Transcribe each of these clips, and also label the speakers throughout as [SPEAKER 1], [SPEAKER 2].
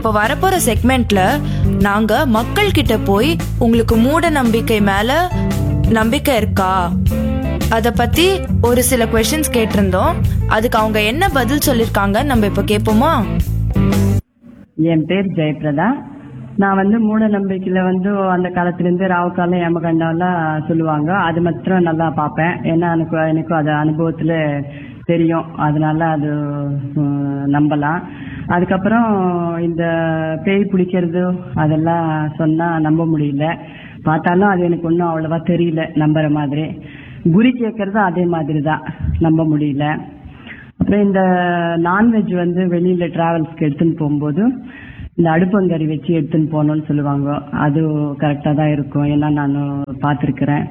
[SPEAKER 1] இப்போ வரப்போற செக்மெண்ட்ல நாங்க மக்கள் கிட்ட போய் உங்களுக்கு மூட நம்பிக்கை மேல நம்பிக்கை இருக்கா அத பத்தி ஒரு சில கொஸ்டின்ஸ் கேட்டிருந்தோம் அதுக்கு அவங்க என்ன பதில் சொல்லிருக்காங்க நம்ம இப்ப கேட்போமா
[SPEAKER 2] என் பேர் ஜெயபிரதா நான் வந்து மூட நம்பிக்கையில வந்து அந்த காலத்துல இருந்து ராவு காலம் ஏமகண்டம்லாம் சொல்லுவாங்க அது மாத்திரம் நல்லா பார்ப்பேன் ஏன்னா எனக்கு எனக்கு அது அனுபவத்துல தெரியும் அதனால அது உம், நம்பலாம் அதுக்கப்புறம் இந்த பேய் பிடிக்கிறது அதெல்லாம் சொன்னா நம்ப முடியல பார்த்தாலும் அது எனக்கு ஒன்றும் அவ்வளவா தெரியல நம்புற மாதிரி குறி கேட்கறது அதே மாதிரி தான் நம்ப முடியல அப்புறம் இந்த நான்வெஜ் வந்து வெளியில டிராவல்ஸ்க்கு எடுத்துன்னு போகும்போது இந்த அடுப்பங்கறி வச்சு எடுத்துன்னு போகணும்னு சொல்லுவாங்க அது கரெக்டா தான் இருக்கும் ஏன்னா நான் பார்த்துருக்கிறேன்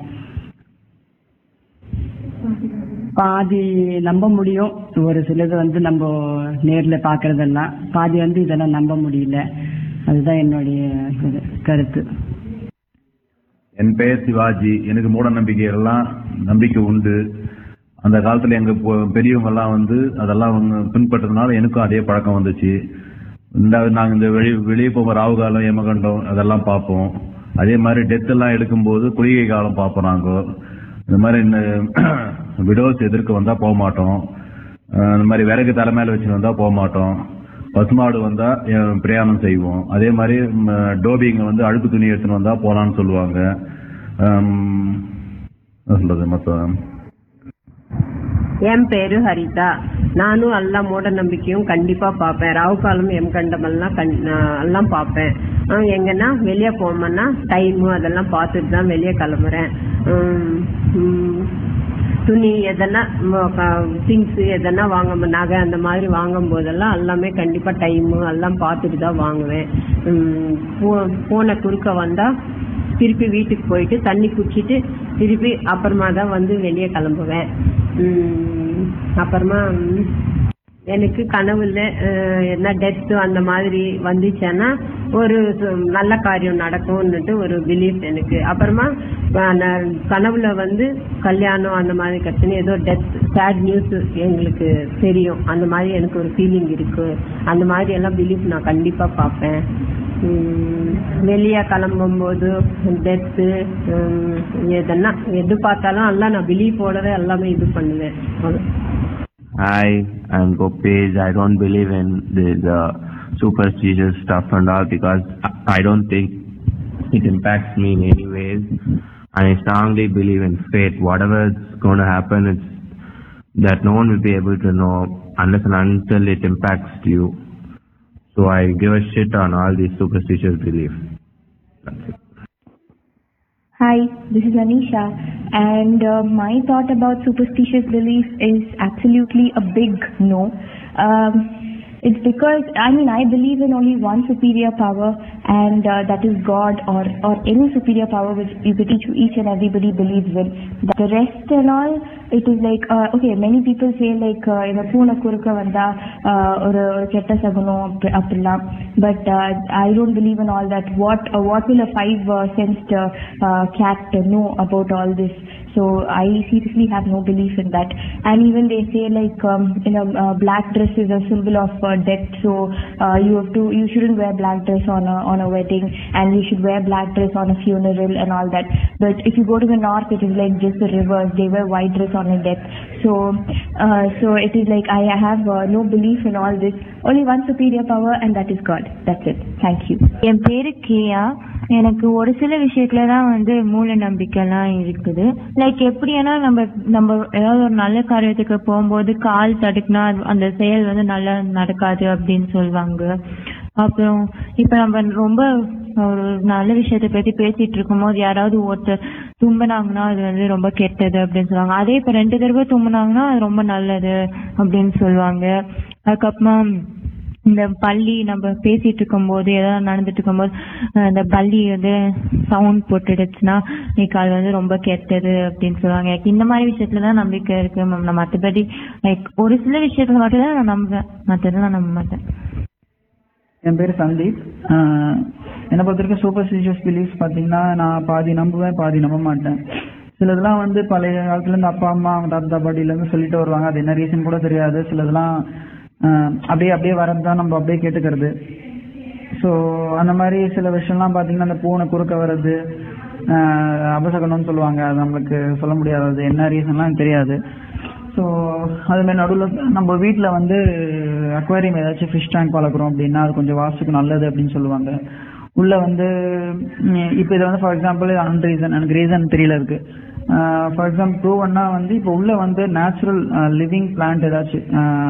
[SPEAKER 2] பாதி நம்ப முடியும் ஒரு சிலது வந்து நம்ம நேர்ல பாக்குறதெல்லாம் பாதி வந்து இதெல்லாம் நம்ப முடியல அதுதான் என்னுடைய இது, கருத்து
[SPEAKER 3] என் பெயர் சிவாஜி எனக்கு மூட நம்பிக்கை எல்லாம் நம்பிக்கை உண்டு அந்த காலத்துல எங்க பொ- பெரியவங்க எல்லாம் வந்து அதெல்லாம் அவங்க பின்பற்றதுனால எனக்கும் அதே பழக்கம் வந்துச்சு இந்த நாங்க இந்த வெளி வெளியே போக ராவு காலம் ஏமகண்டம் அதெல்லாம் பார்ப்போம் அதே மாதிரி டெத் எல்லாம் எடுக்கும்போது குளிகை காலம் பார்ப்போம் நாங்க இந்த மாதிரி இந்த விடோஸ் எதிர்க்க வந்தா போக மாட்டோம் அஹ் இந்த மாதிரி விறகு தலை மேல வச்சு வந்தா போக மாட்டோம் பசுமாடு வந்தா அஹ், பிரயாணம் செய்வோம் அதே மாதிரி டோபிங்க வந்து அழுக்கு துணி எடுத்துன்னு வந்தா போலான்னு சொல்லுவாங்க ஹம், என்ன சொல்றது மொத்தம்
[SPEAKER 4] என் பேரு ஹரிதா நானும் எல்லாம் மூட நம்பிக்கையும் கண்டிப்பா பார்ப்பேன் ராவு காலம் எம் கண்டம் எல்லாம் கண்- நான் எல்லாம் பார்ப்பேன் ஆஹ் எங்கன்னா வெளியே போகணும்னா டைமு அதெல்லாம் பார்த்துட்டு தான் வெளியே கிளம்புறேன் உம் உம் துணி எதனா திங்ஸ் எதனா வாங்க நகை அந்த மாதிரி வாங்கும் போதெல்லாம் எல்லாமே கண்டிப்பா டைமு எல்லாம் பார்த்துட்டு தான் வாங்குவேன் உம் போ- போன குறுக்க வந்தா திருப்பி வீட்டுக்கு போயிட்டு தண்ணி குடிச்சிட்டு திருப்பி அப்புறமா தான் வந்து வெளியே கிளம்புவேன் உம் அப்புறமா உம், எனக்கு கனவுல அஹ், என்ன டெத் அந்த மாதிரி வந்துச்சுன்னா ஒரு சு- நல்ல காரியம் நடக்கும்னுட்டு ஒரு பிலீஃப் எனக்கு அப்புறமா அஹ், நான் கனவுல வந்து கல்யாணம் அந்த மாதிரி கத்துன்னு ஏதோ டெத் சேட் நியூஸ் எங்களுக்கு தெரியும் அந்த மாதிரி எனக்கு ஒரு ஃபீலிங் இருக்கு அந்த மாதிரி எல்லாம் பிலீஃப் நான் கண்டிப்பா பார்ப்பேன் உம், வெளியே கிளம்பும் போது டெத்து எதனா எது பார்த்தாலும் எல்லாம் நான் பிலீஃபோடவே எல்லாமே இது பண்ணுவேன் அவ்வளவு.
[SPEAKER 5] Hi, I'm Gopej. I don't believe in this uh, superstitious stuff and all because I- I don't think it impacts me in any ways. And I strongly believe in fate. Whatever is going to happen, it's that no one will be able to know unless and until it impacts you. So I give a shit on all these superstitious beliefs. That's it.
[SPEAKER 6] Hi, this is Anisha, and uh, my thought about superstitious belief is absolutely a big no. Um, it's because I mean I believe in only one superior power, and uh, that is God or or any superior power which, which each, each and everybody believes in. The rest and all, it is like uh, okay. Many people say like uh, இந்த பூனை குறுக்க வந்தா uh, ஒரு ஒரு கெட்ட சகுனம் அப்படி- அப்படிலாம் but uh, I don't believe in all that. What uh, what will a five uh, sensed uh, uh, cat know about all this? So I seriously have no belief in that. And even they say like um, you know uh, black dress is a symbol of uh, death. So uh, you have to you shouldn't wear black dress on a on a wedding, and you should wear black dress on a funeral and all that. But if you go to the north, it is like just the rivers. They wear white dress on a death. So uh, so it is like I have uh, no belief in all this. Only one superior power, and that is God. That's it. Thank you.
[SPEAKER 7] என் பேரு கேயா எனக்கு ஒரு சில விஷயத்துல தான் வந்து மூல நம்பிக்கைலாம் இருக்குது like எப்படின்னா நம்ம நம்ம ஏதாவது ஒரு நல்ல காரியத்துக்கு போகும்போது கால் தடுக்குனா அது- அந்த செயல் வந்து நல்லா நடக்காது அப்படின்னு சொல்லுவாங்க அப்புறம் இப்ப நம்ம ரொம்ப ஒரு நல்ல விஷயத்தை பத்தி பேசிட்டு இருக்கும்போது யாராவது ஒருத்தர் தும்பினாங்கன்னா அது வந்து ரொம்ப கெட்டது அப்படின்னு சொல்லுவாங்க அதே இப்ப ரெண்டு தடவை தும்பினாங்கன்னா அது ரொம்ப நல்லது அப்படின்னு சொல்லுவாங்க அதுக்கப்புறமா இந்த பள்ளி நம்ம பேசிட்டு இருக்கும்போது ஏதாவது நடந்துட்டு இருக்கும்போது அஹ் இந்த பள்ளி வந்து சவுண்ட் போட்டுடுச்சுன்னா இன்னைக்கு அது வந்து ரொம்ப கெட்டது அப்படின்னு சொல்லுவாங்க எனக்கு இந்த மாதிரி விஷயத்துல தான் நம்பிக்கை இருக்கு மேம் நான் மற்றபடி லைக் ஒரு சில விஷயத்துல மட்டும் தான் நான் நம்புவேன் மற்றதெல்லாம் நான் நம்ப மாட்டேன்
[SPEAKER 8] என் பேர் சந்தீப் ஆஹ் என்னை பொறுத்த வரைக்கும் சூப்பர்ஸ்டிஷியஸ் பிலீஃப்ஸ் பார்த்தீங்கன்னா நான் பாதி நம்புவேன் பாதி நம்ப மாட்டேன் சிலதெல்லாம் வந்து பழைய காலத்துல இருந்து அப்பா அம்மா அவங்க தாத்தா பாட்டில இருந்து சொல்லிட்டு வருவாங்க அது என்ன ரீசன் கூட தெரியாது சிலதெல்லாம் ஆஹ் அப்படியே அப்படியே வரது தான் நம்ம அப்படியே கேட்டுக்கிறது ஸோ அந்த மாதிரி சில விஷயம்லாம் பார்த்தீங்கன்னா அந்த பூனை குறுக்க வர்றது ஆஹ் அபசகனம்னு சொல்லுவாங்க அது நம்மளுக்கு சொல்ல முடியாது அது என்ன ரீசன்லாம் தெரியாது ஸோ அதுமாதிரி நடுவில் நம்ம வீட்டில் வந்து அக்வாரியம் ஏதாச்சும் ஃபிஷ் டேங்க் வளர்க்குறோம் அப்படின்னா அது கொஞ்சம் வாஸ்துக்கு நல்லது அப்படின்னு சொல்லுவாங்க உள்ள வந்து இப்போ இது வந்து ஃபார் எக்ஸாம்பிள் அன்ரீசன் எனக்கு ரீசன் தெரியல இருக்கு ஃபார் எக்ஸாம்பிள் ப்ரூவன்னா வந்து இப்போ உள்ள வந்து நேச்சுரல் லிவிங் பிளான்ட் ஏதாச்சும்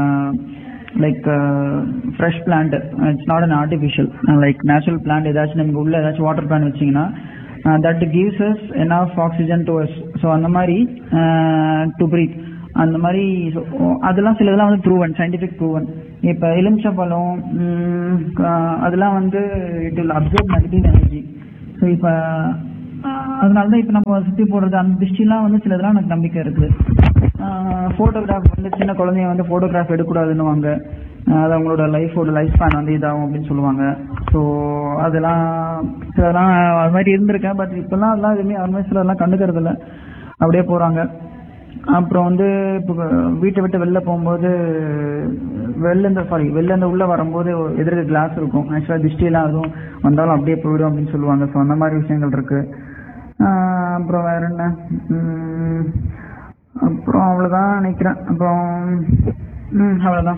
[SPEAKER 8] like fresh plant it's not an artificial like natural plant ஏதாச்சும் நமக்கு உள்ள ஏதாச்சும் வாட்டர் பிளான்ட் வச்சிங்கன்னா that gives us enough oxygen to us so அந்த மாதிரி டு பிரீத் அந்த மாதிரி so, அதெல்லாம் சில இதெல்லாம் வந்து ப்ரூவன் சயின்டிஃபிக் ப்ரூவன் இப்போ எலுமிச்சம்பழம் உம், க- அதெல்லாம் வந்து it will observe negative energy so இப்போ அதனால தான் இப்போ நம்ம சுற்றி போடுறது அந்த திருஷ்டிலாம் வந்து சில இதெல்லாம் எனக்கு நம்பிக்கை இருக்குது ஃபோட்டோகிராஃப் வந்து சின்ன குழந்தைங்க வந்து ஃபோட்டோகிராஃப் எடுக்கக்கூடாதுன்னுவாங்க ஆஹ் அது அவங்களோட லைஃபோட லைஃப் ஸ்பேன் வந்து இதாகும் அப்படின்னு சொல்லுவாங்க ஸோ அதெல்லாம் சிலதெல்லாம் அது மாதிரி இருந்திருக்கேன் பட் இப்போல்லாம் அதெல்லாம் எதுவுமே யாருமே சிலதெல்லாம் கண்டுக்கிறது இல்ல அப்படியே போகிறாங்க அப்புறம் வந்து இப்போ வீட்டை விட்டு வெளில போகும்போது வெளில இருந்து சாரி வெளில இருந்து உள்ள வரும்போது எதிர்க்க கிளாஸ் இருக்கும் ஆக்சுவலாக திருஷ்டியெல்லாம் எதுவும் வந்தாலும் அப்படியே போயிடும் அப்படின்னு சொல்லுவாங்க ஸோ அந்த மாதிரி விஷயங்கள் இருக்கு ஆஹ் அப்புறம் வேற என்ன உம் அப்புறம் அவ்வளோதான் நினைக்கிறேன் அப்புறம் ம் அவ்வளோதான்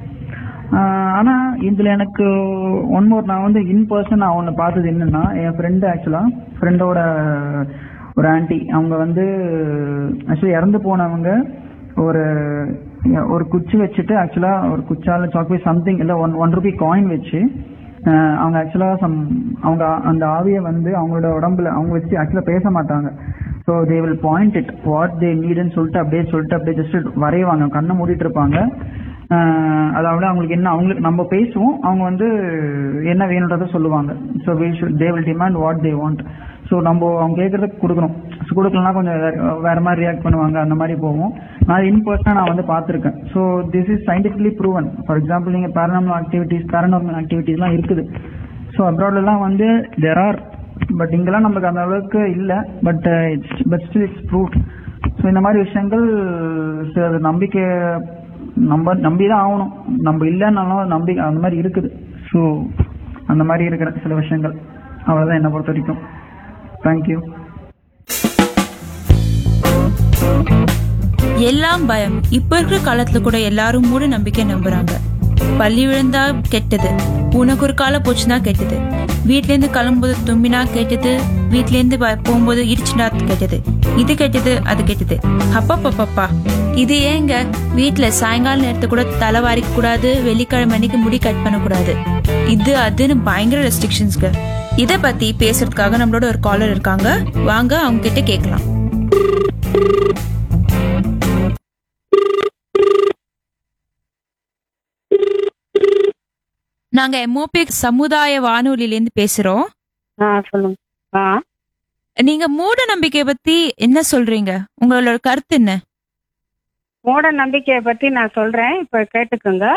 [SPEAKER 8] ஆஹ் ஆனா இதுல எனக்கு ஒன் மோர் நான் வந்து இன் பர்சன் நான் ஒன்று பார்த்தது என்னன்னா என் ஃப்ரெண்டு ஆக்சுவலா ஃப்ரெண்டோட ஒரு ஆன்ட்டி அவங்க வந்து ஆக்சுவலி இறந்து போனவங்க ஒரு ஒரு குச்சி வச்சுட்டு ஆக்சுவலா ஒரு குச்சால சாக்லேட் சம்திங் இல்லை ஒன் ஒன் ருபி காயின் வச்சு ஆஹ் அவங்க ஆக்சுவலா சம் அவங்க அந்த ஆவியை வந்து அவங்களோட உடம்புல அவங்க வச்சு ஆக்சுவலா பேச மாட்டாங்க so they will point it what they நீடுன்னு சொல்லிட்டு அப்படியே சொல்லிட்டு அப்படியே ஜஸ்ட் வரைவாங்க கண்ணை மூடிட்டு இருப்பாங்க ஆஹ் அதாவது அவங்களுக்கு என்ன அவங்களுக்கு நம்ம பேசுவோம் அவங்க வந்து என்ன வேணுன்றதை சொல்லுவாங்க so we should they will demand what they want so நம்ம அவங்க கேட்கறதுக்கு கொடுக்கணும் ஸோ கொடுக்கலனா கொஞ்சம் வேற- வேற மாதிரி ரியாக்ட் பண்ணுவாங்க அந்த மாதிரி போகும் நான் இன் பர்சனாக நான் வந்து பார்த்துருக்கேன் so this is scientifically proven for example நீங்கள் பேரனாமல் ஆக்டிவிட்டீஸ் பேரனாமல் ஆக்டிவிட்டீஸ்லாம் இருக்குது ஸோ அப்ராட்லலாம் வந்து தெர் ஆர் பட் இங்கெல்லாம் நமக்கு அந்த அளவுக்கு இல்லை but it's but still it's prove so இந்த மாதிரி விஷயங்கள் சில நம்பிக்கை நம்ம நம்பி தான் ஆகணும் நம்ம இல்லைன்னாலும் நம்பி அந்த மாதிரி இருக்குது ஸோ அந்த மாதிரி இருக்கிற சில விஷயங்கள் அவ்வளோதான் என்னை பொறுத்த வரைக்கும் தேங்க்யூ
[SPEAKER 9] எல்லாம் பயம் இப்ப இருக்கிற காலத்துல கூட எல்லாரும் மூட நம்பிக்கை நம்புறாங்க பள்ளி விழுந்தா கெட்டது உனக்கு ஒரு காலம் போச்சுன்னா கெட்டது வீட்ல இருந்து கிளம்பும்போது தும்பினா கெட்டது வீட்ல இருந்து வ- போகும்போது இடிச்சுனா கெட்டது இது கெட்டது அது கெட்டது அப்பப்பப்பப்பா இது ஏங்க வீட்ல சாயங்கால நேரத்து கூட தலை வாரிக்க கூடாது வெள்ளிக்கிழமை அன்னைக்கு முடி கட் பண்ணக்கூடாது இது அதுன்னு பயங்கர ரெஸ்ட்ரிக்ஷன்ஸ்க்கு இத பத்தி பேசுறதுக்காக நம்மளோட ஒரு காலர் இருக்காங்க வாங்க அவங்க கிட்ட கேட்கலாம் நாங்க எம்ஓபி சமுதாய வானொலியிலேருந்து பேசுறோம்
[SPEAKER 10] ஆ சொல்லுங்க ஆ
[SPEAKER 9] நீங்க மூட நம்பிக்கை பத்தி என்ன சொல்றீங்க உங்களோட கருத்து என்ன
[SPEAKER 10] மூட நம்பிக்கையை பத்தி நான் சொல்றேன் இப்ப கேட்டுக்கோங்க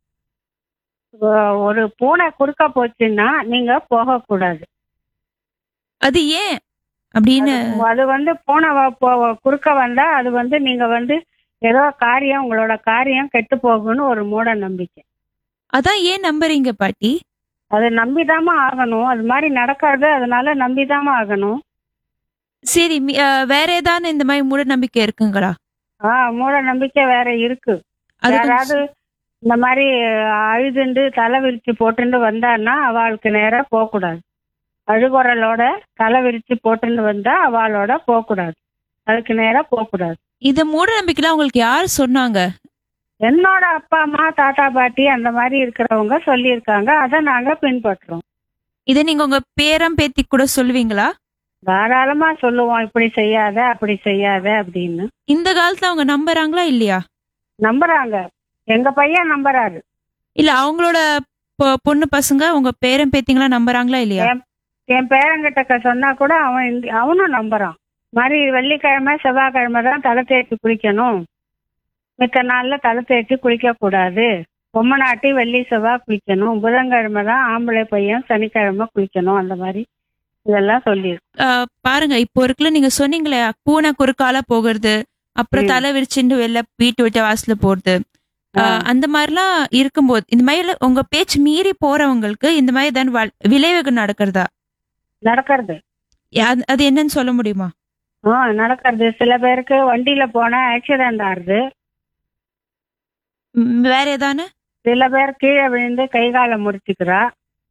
[SPEAKER 10] ஒ- ஒரு பூனை குறுக்க போச்சுன்னா நீங்க போகக்கூடாது
[SPEAKER 9] அது ஏன் அப்படின்னு
[SPEAKER 10] அது- அது வந்து பூனை வ- போ- குறுக்க வந்தா அது வந்து நீங்க வந்து ஏதோ காரியம் உங்களோட காரியம் கெட்டு போகும்னு ஒரு மூட நம்பிக்கை
[SPEAKER 9] அதான் ஏன் நம்புறீங்க பாட்டி
[SPEAKER 10] அது நம்பிதாம ஆகணும் அது மாதிரி நடக்காது அதனால நம்பிதாம ஆகணும்
[SPEAKER 9] சரி மி- அஹ், வேற ஏதாவது இந்த மாதிரி மூட நம்பிக்கை இருக்குங்களா
[SPEAKER 10] ஆ மூட நம்பிக்கை வேற இருக்கு
[SPEAKER 9] அது கொஞ்சம்
[SPEAKER 10] யாராவது இந்த மாதிரி அழுதுண்டு தலை விரிச்சு போட்டுண்டு வந்தான்னா அவளுக்கு நேரா போகக்கூடாது அழுகுரலோட தலை விரிச்சு போட்டுன்னு வந்தா அவளோட போகக்கூடாது அதுக்கு நேரா போகக்கூடாது
[SPEAKER 9] இந்த மூட நம்பிக்கைலாம் உங்களுக்கு யார் சொன்னாங்க
[SPEAKER 10] என்னோட அப்பா அம்மா தாத்தா பாட்டி அந்த மாதிரி இருக்கிறவங்க சொல்லியிருக்காங்க அதை நாங்க பின்பற்றுறோம்
[SPEAKER 9] இதை நீங்க உங்க பேரம் பேத்தி கூட சொல்லுவீங்களா
[SPEAKER 10] தாராளமா சொல்லுவோம் இப்படி செய்யாத அப்படி செய்யாத அப்படின்னு
[SPEAKER 9] இந்த காலத்துல அவங்க நம்புறாங்களா இல்லையா
[SPEAKER 10] நம்புறாங்க எங்க பையன் நம்புறாரு
[SPEAKER 9] இல்ல அவங்களோட பொ- பொண்ணு பசங்க உங்க பேரம் பேத்திங்களா நம்புறாங்களா இல்லையா
[SPEAKER 10] என் என் பேரங்கிட்ட சொன்னா கூட அவன் இந்த- அவனும் நம்புறான் மாதிரி வெள்ளிக்கிழமை செவ்வாய்க்கிழமை தான் தலை தேய்ச்சி குளிக்கணும் மித்த நாள்ல தலை தேய்ச்சி குளிக்க கூடாது பொம்மை நாட்டி வெள்ளி செவ்வாய் குளிக்கணும் புதன்கிழமை தான் ஆம்பளை பையன் சனிக்கிழமை குளிக்கணும் அந்த மாதிரி இதெல்லாம் சொல்லியிருக்கு
[SPEAKER 9] அஹ், பாருங்க இப்போ இருக்குல்ல நீங்க சொன்னீங்களே பூனை குறுக்கால போகிறது அப்புறம்
[SPEAKER 10] ம்.
[SPEAKER 9] தலை விரிச்சுட்டு வெளில வீட்டு விட்டு வாசல்ல போறது அஹ், அந்த மாதிரிலாம் இருக்கும்போது இந்த மாதிரி உங்க பேச்சு மீறி போறவங்களுக்கு இந்த மாதிரி தான் வ- விளைவுகள் நடக்கிறதா
[SPEAKER 10] நடக்கிறது
[SPEAKER 9] யா- அது என்னன்னு சொல்ல முடியுமா
[SPEAKER 10] ஆ நடக்கிறது சில பேருக்கு வண்டியில போனா ஆக்சிடென்ட் ஆகுது
[SPEAKER 9] ம், வேற ஏதானு
[SPEAKER 10] சில பேர் கீழே விழுந்து கை காலை முறிச்சுக்கிறா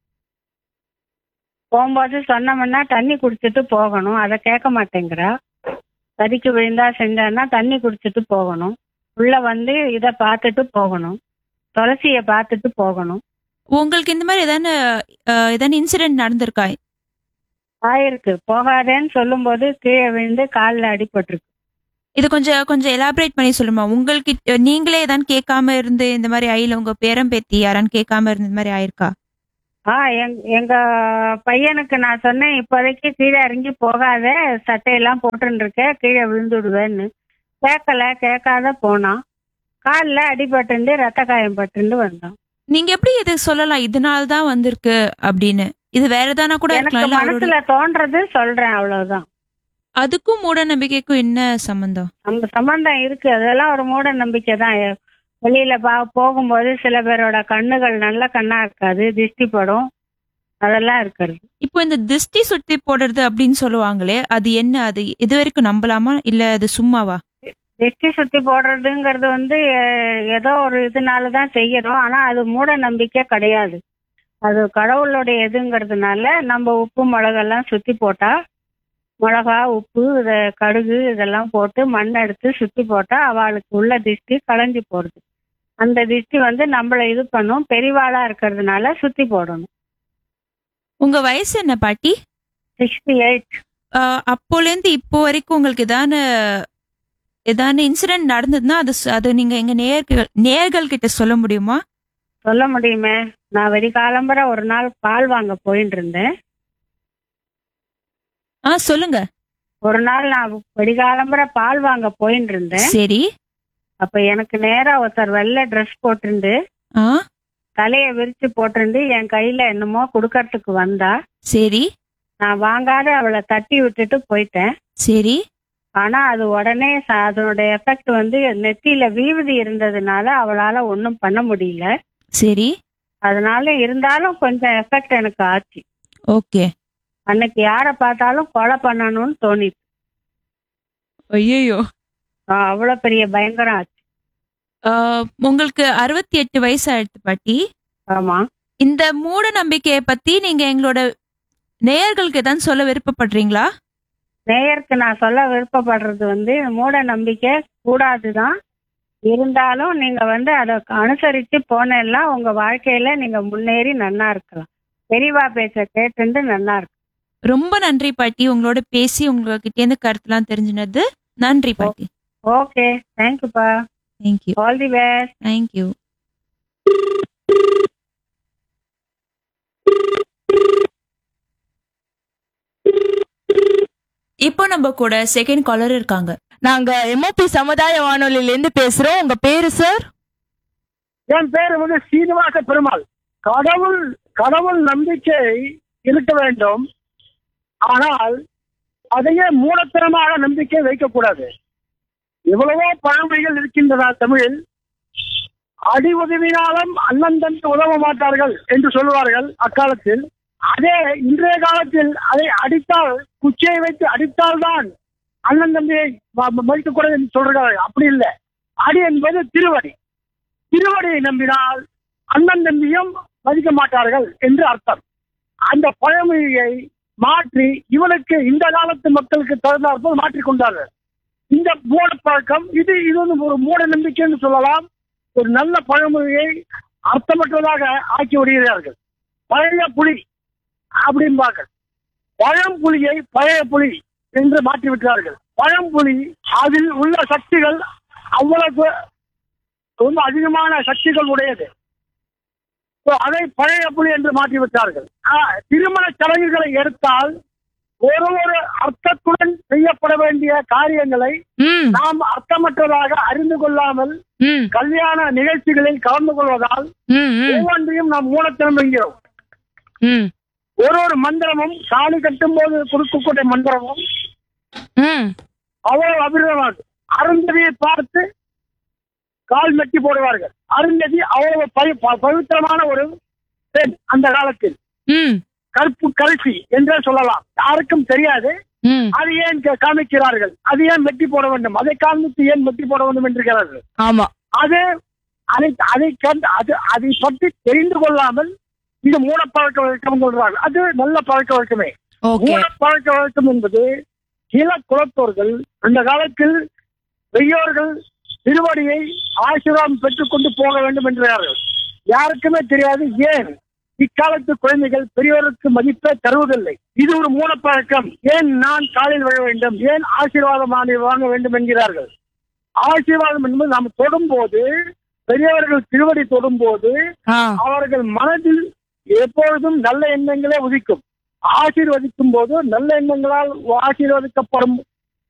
[SPEAKER 10] போகும்போது சொன்னோம்னா தண்ணி குடிச்சிட்டு போகணும் அதை கேட்க மாட்டேங்கிறா தடிக்கு விழுந்தா செஞ்சான்னா தண்ணி குடிச்சிட்டு போகணும் உள்ள வந்து இதை பார்த்துட்டு போகணும் துளசியை பார்த்துட்டு போகணும்
[SPEAKER 9] உங்களுக்கு இந்த மாதிரி ஏதானு அஹ், ஏதானு இன்சிடென்ட் நடந்திருக்கா
[SPEAKER 10] ஆயிருக்கு போகாதேன்னு சொல்லும்போது கீழே விழுந்து காலில் அடிபட்டிருக்கு
[SPEAKER 9] இது கொஞ்சம் கொஞ்சம் எலாபரேட் பண்ணி சொல்லுமா உங்களுக்கு நீங்களே ஏதாவது கேட்காம இருந்து இந்த மாதிரி ஆயில உங்க பேரம் பேத்தி யாரான்னு கேட்காம இருந்து இந்த மாதிரி ஆயிருக்கா
[SPEAKER 10] ஆ எங் எங்க பையனுக்கு நான் சொன்னேன் இப்போதைக்கு கீழே இறங்கி போகாத சட்டையெல்லாம் போட்டுன்னு இருக்க கீழே விழுந்துடுவேன்னு கேட்கல கேட்காத போனான் காலில் அடிபட்டுண்டு ரத்த காயம் பட்டுண்டு வந்தான்
[SPEAKER 9] நீங்க எப்படி இது சொல்லலாம் இதனால தான் வந்திருக்கு அப்படின்னு இது வேற எதானா கூட
[SPEAKER 10] எனக்கு
[SPEAKER 9] இருக்கலாம் இல்ல அவரோட-
[SPEAKER 10] மனசுல தோன்றது சொல்றேன் அவ்வளவுதான்
[SPEAKER 9] அதுக்கும் மூட நம்பிக்கைக்கும் என்ன சம்பந்தம்
[SPEAKER 10] அந்த சம்பந்தம் இருக்கு அதெல்லாம் ஒரு மூட நம்பிக்கை தான் வெளியில பா போகும்போது சில பேரோட கண்ணுகள் நல்ல கண்ணா இருக்காது திஷ்டி படும் அதெல்லாம் இருக்கிறது
[SPEAKER 9] இப்போ இந்த திருஷ்டி சுத்தி போடுறது அப்படின்னு சொல்லுவாங்களே அது என்ன அது இது வரைக்கும் நம்பலாமா இல்ல அது சும்மாவா
[SPEAKER 10] திஷ்டி சுத்தி போடுறதுங்கிறது வந்து அஹ், ஏதோ ஒரு இதனால தான் செய்யறோம் ஆனா அது மூட நம்பிக்கை கிடையாது அது கடவுளுடைய இதுங்கிறதுனால நம்ம உப்பு மிளகெல்லாம் சுத்தி போட்டா மிளகா உப்பு இத கடுகு இதெல்லாம் போட்டு மண் எடுத்து சுத்தி போட்டா அவளுக்கு உள்ள திஷ்டி களைஞ்சு போடுது அந்த திஷ்டி வந்து நம்மள இது பண்ணும் பெரிவாளா இருக்கிறதுனால சுத்தி போடணும்
[SPEAKER 9] உங்க வயசு என்ன பாட்டி
[SPEAKER 10] சிக்ஸ்டி எயிட்
[SPEAKER 9] அப்போல இருந்து இப்போ வரைக்கும் உங்களுக்கு ஏதான ஏதான இன்சிடென்ட் நடந்ததுன்னா அது ச- அது நீங்க எங்க நேர்கள் நேர்கள் கிட்ட சொல்ல முடியுமா
[SPEAKER 10] சொல்ல முடியுமே நான் வெடி காலம்பர ஒரு நாள் பால் வாங்க போயிட்டு இருந்தேன்
[SPEAKER 9] ஆ சொல்லுங்க
[SPEAKER 10] ஒரு நாள் நான் வெடிகாலம்பர பால் வாங்க போயிட்டு இருந்தேன்
[SPEAKER 9] சரி
[SPEAKER 10] அப்ப எனக்கு நேரா ஒருத்தர் வெள்ளை ட்ரெஸ் போட்டிருந்து
[SPEAKER 9] ஆ
[SPEAKER 10] தலைய விரிச்சு போட்டிருந்து என் கையில என்னமோ குடுக்கறதுக்கு வந்தா
[SPEAKER 9] சரி
[SPEAKER 10] நான் வாங்காத அவளை தட்டி விட்டுட்டு போயிட்டேன்
[SPEAKER 9] சரி
[SPEAKER 10] ஆனா அது உடனே ச- அதனுடைய எஃபெக்ட் வந்து நெத்தியில வீவுதி இருந்ததுனால அவளால ஒன்றும் பண்ண முடியல
[SPEAKER 9] சரி
[SPEAKER 10] அதனால இருந்தாலும் கொஞ்சம் எஃபெக்ட் எனக்கு ஆச்சு
[SPEAKER 9] ஓகே
[SPEAKER 10] அன்னைக்கு யாரை பார்த்தாலும் கொலை பண்ணணும்னு தோணிச்சு
[SPEAKER 9] ஐயோ
[SPEAKER 10] ஆஹ் அவ்வளவு பெரிய பயங்கரம் ஆச்சு
[SPEAKER 9] உங்களுக்கு அறுபத்தி எட்டு வயசு ஆயிடுச்சு பாட்டி
[SPEAKER 10] ஆமா
[SPEAKER 9] இந்த மூட நம்பிக்கையை பத்தி நீங்க எங்களோட நேயர்களுக்கு ஏதாவது சொல்ல விருப்பப்படுறீங்களா
[SPEAKER 10] நேயருக்கு நான் சொல்ல விருப்பப்படுறது வந்து மூட நம்பிக்கை கூடாதுதான் இருந்தாலும் நீங்க வந்து அதை அனுசரிச்சு போனெல்லாம் உங்க வாழ்க்கையில நீங்க முன்னேறி நன்னா இருக்கலாம் பெரியவா பேச்ச கேட்டுண்டு நன்னா இருக்கும்
[SPEAKER 9] ரொம்ப நன்றி பாட்டி உங்களோட பேசி உங்ககிட்ட இருந்து கருத்துலாம் தெரிஞ்சுனது நன்றி பாட்டி
[SPEAKER 10] ஓகே தேங்க்யூப்பா
[SPEAKER 9] thank you
[SPEAKER 10] all the best
[SPEAKER 9] thank you இப்போ நம்ம கூட செகண்ட் காலர் இருக்காங்க
[SPEAKER 1] நாங்க எம்ஓபி சமுதாய வானொலியில இருந்து பேசுறோம் உங்க பேரு சார்
[SPEAKER 11] என் பேர் வந்து சீனிவாச பெருமாள் கடவுள் கடவுள் நம்பிக்கை இருக்க வேண்டும் ஆனால் அதையே மூலத்தனமாக நம்பிக்கை வைக்கக்கூடாது எவ்வளவோ பழமொழிகள் இருக்கின்றன தமிழில் அடி உதவினாலும் அண்ணன் தம்பி உதவ மாட்டார்கள் என்று சொல்லுவார்கள் அக்காலத்தில் அதே இன்றைய காலத்தில் அதை அடித்தால் குச்சியை வைத்து அடித்தால்தான் அண்ணன் தம்பியை ம- மதிக்கக்கூடாது என்று சொல்றார்கள் அப்படி இல்லை அடி என்பது திருவடி திருவடியை நம்பினால் அண்ணன் தம்பியும் மதிக்க மாட்டார்கள் என்று அர்த்தம் அந்த பழமொழியை மாற்றி இவனுக்கு இந்த காலத்து மக்களுக்கு தகுந்தாற்போல் மாற்றிக் கொண்டார்கள் இந்த மூட பழக்கம் இது இது வந்து ஒரு மூட நம்பிக்கை என்று சொல்லலாம் ஒரு நல்ல பழமொழியை அர்த்தமற்றதாக ஆக்கி விடுகிறார்கள் பழைய புலி அப்படிம்பார்கள் பழம்புலியை பழைய புலி என்று மாற்றி விட்டார்கள் பழம்புலி அதில் உள்ள சக்திகள் அவ்வளவு ரொம்ப அதிகமான சக்திகள் உடையது So, அதை பழைய புலி என்று மாற்றிவிட்டார்கள் ஆஹ், திருமண சடங்குகளை எடுத்தால் ஒரு ஒரு அர்த்தத்துடன் செய்யப்பட வேண்டிய காரியங்களை நாம் அர்த்தமற்றதாக அறிந்து கொள்ளாமல் கல்யாண நிகழ்ச்சிகளில் கலந்து கொள்வதால் ஒவ்வொன்றையும் நாம் மூலத்தனம் என்கிறோம் ஒரு ஒரு மந்திரமும் தாலி கட்டும் போது கொடுக்கக்கூடிய மந்திரமும் அவ்வளவு அபிரதமானது அருந்ததியை பார்த்து கால் மெட்டி போடுவார்கள் அருந்ததி அவ்வளவு பவி- ப- பவித்திரமான ஒரு பெண் அந்த காலத்தில்
[SPEAKER 1] ம்
[SPEAKER 11] கற்பு கல்வி என்றே சொல்லலாம் யாருக்கும் தெரியாது
[SPEAKER 1] ம்
[SPEAKER 11] அது ஏன் கா- காமிக்கிறார்கள் அது ஏன் வெட்டி போட வேண்டும் அதை காமித்து ஏன் வெட்டி போட வேண்டும் என்கிறார்கள்
[SPEAKER 1] ஆமா
[SPEAKER 11] அது அதை அதை கண்டு அது அதை பற்றி தெரிந்து கொள்ளாமல் இது மூட பழக்க வழக்கம் சொல்றாங்க அது நல்ல பழக்க வழக்கமே
[SPEAKER 1] ஓகே
[SPEAKER 11] மூட பழக்க வழக்கம் என்பது இள குலத்தோர்கள் அந்த காலத்தில் பெரியோர்கள் திருவடியை ஆசீர்வாதம் பெற்றுக்கொண்டு போக வேண்டும் என்கிறார்கள் யாருக்குமே தெரியாது ஏன் இக்காலத்து குழந்தைகள் பெரியவருக்கு மதிப்பே தருவதில்லை இது ஒரு மூடப்பழக்கம் ஏன் நான் காலில் விழ வேண்டும் ஏன் ஆசீர்வாதம் ஆணை வாங்க வேண்டும் என்கிறார்கள் ஆசீர்வாதம் என்பது நாம் தொடும்போது பெரியவர்கள் திருவடி தொடும்போது
[SPEAKER 1] ஆ
[SPEAKER 11] அவர்கள் மனதில் எப்பொழுதும் நல்ல எண்ணங்களே உதிக்கும் ஆசீர்வதிக்கும் போது நல்ல எண்ணங்களால் ஆசீர்வதிக்கப்படும்